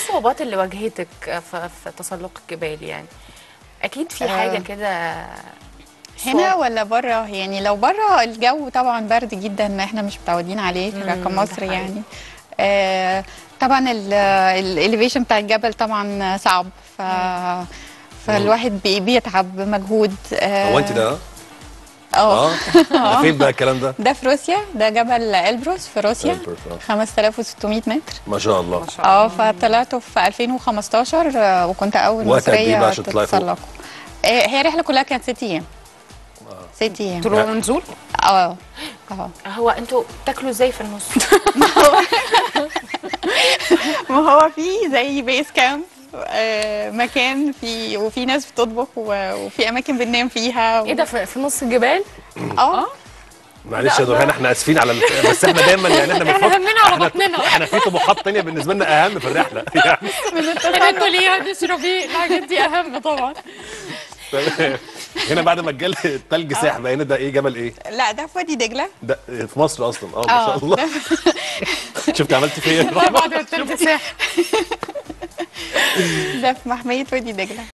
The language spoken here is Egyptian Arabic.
الصعوبات اللي واجهتك في, في تسلق الجبال يعني اكيد في آه. حاجه كده هنا صعب. ولا بره يعني لو بره الجو طبعا برد جدا احنا مش متعودين عليه مم، كمصر ده حقيقي. يعني آه طبعا الاليفيشن بتاع الجبل طبعا صعب ف فالواحد بي- بيتعب مجهود آه، هو انت ده اه اه ده فين بقى الكلام ده ده في روسيا ده جبل البروس في روسيا إلبروس، آه. 5600 متر ما شاء الله ما شاء الله اه فطلعته في 2015 آه، وكنت اول وقت قد إيه مصريه بقى عشان تطلعي فوق؟ تتسلقه آه، هي الرحله كلها كانت ست ايام ست ايام طلوع ونزول اه اه هو انتوا بتاكلوا ازاي في النص ما هو في زي بيس كامب آه، مكان في وفي ناس بتطبخ و- وفي اماكن بننام فيها و... ايه ده في, في نص الجبال اه معلش يا نورهان احنا اسفين على الف... بس احنا دايما يعني احنا احنا بنفكر همنا على احنا بطننا احنا في طموحات تانية بالنسبه لنا اهم في الرحله يعني انتوا ليه هتشربي الحاجات دي اهم طبعا هنا بعد ما الجل التلج ساح بقى هنا ده ايه جبل ايه؟ لا ده في وادي دجله ده في مصر اصلا اه ما اه شاء الله ده- شفت عملت فيا بعد ما التلج ساح ده في محميه وادي دجله